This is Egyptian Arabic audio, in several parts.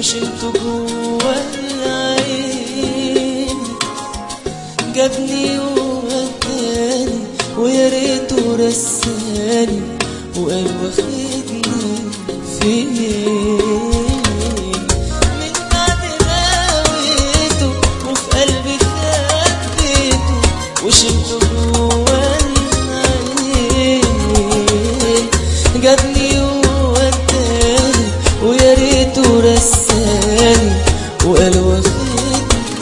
وشلته جوا العين جابني ووداني ويا ريته رساني وقال واخدني فين من بعد ما هويته وفي قلبي خبيته وشلته جوا العين جابني ووداني ويا ريته رساني وقال واخدني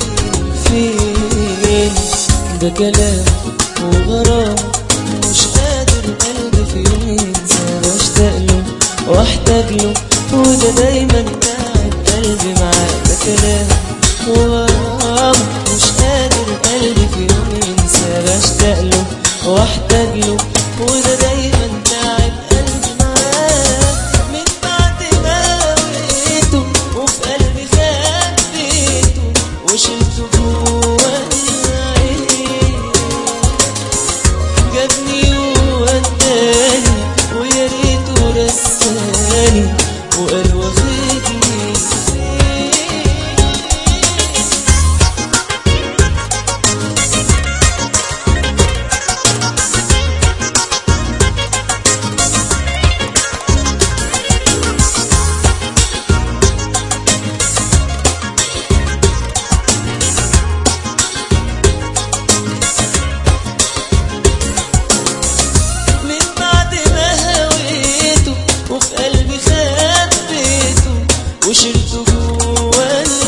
فين ده كلام وغرام مش قادر قلبي في يوم ينسى بشتاق له واحتاج له وده دايما قاعد قلبي معاه ده كلام وغرام مش قادر قلبي في يوم ينسى بشتاق له واحتاج له وده دايما قاعد قلبي معاه من بعد ما هويته وفي قلبي خبيته وشلته جوا العين جابني ووداني ويا ريته رساني وقال واخدني فين من بعد ما هويته وفي قلبي خبيته وشلته جوا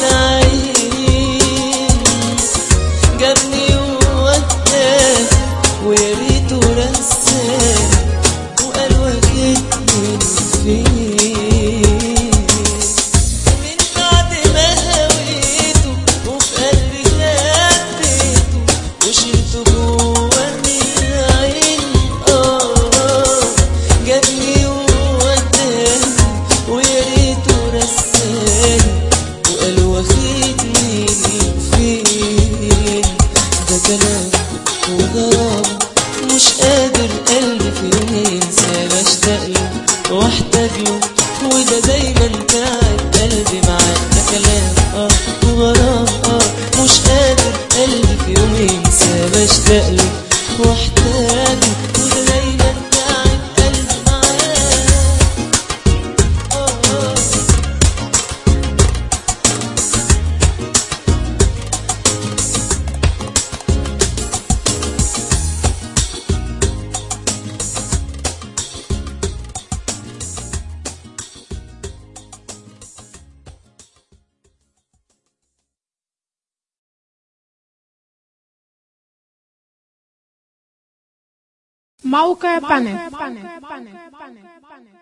العين جابني ووداني ويا ريته رساني وقال واخدني فين من بعد ما هويته وفي قلبي خبيته وشلته جوا العين اه جابني ووداني ويا ريته رساني وقال واخدني فين ده كلام وغرام مش قادر قلبي في يوم ينسى بشتاق له واحتاج له وده دايما قاعد قلبي معاه ده كلام اه وغرام اه مش قادر قلبي في يوم ينسى بشتاق له واحتاج له وده دايما قاعد قلبي معاه آه آه موقع بانل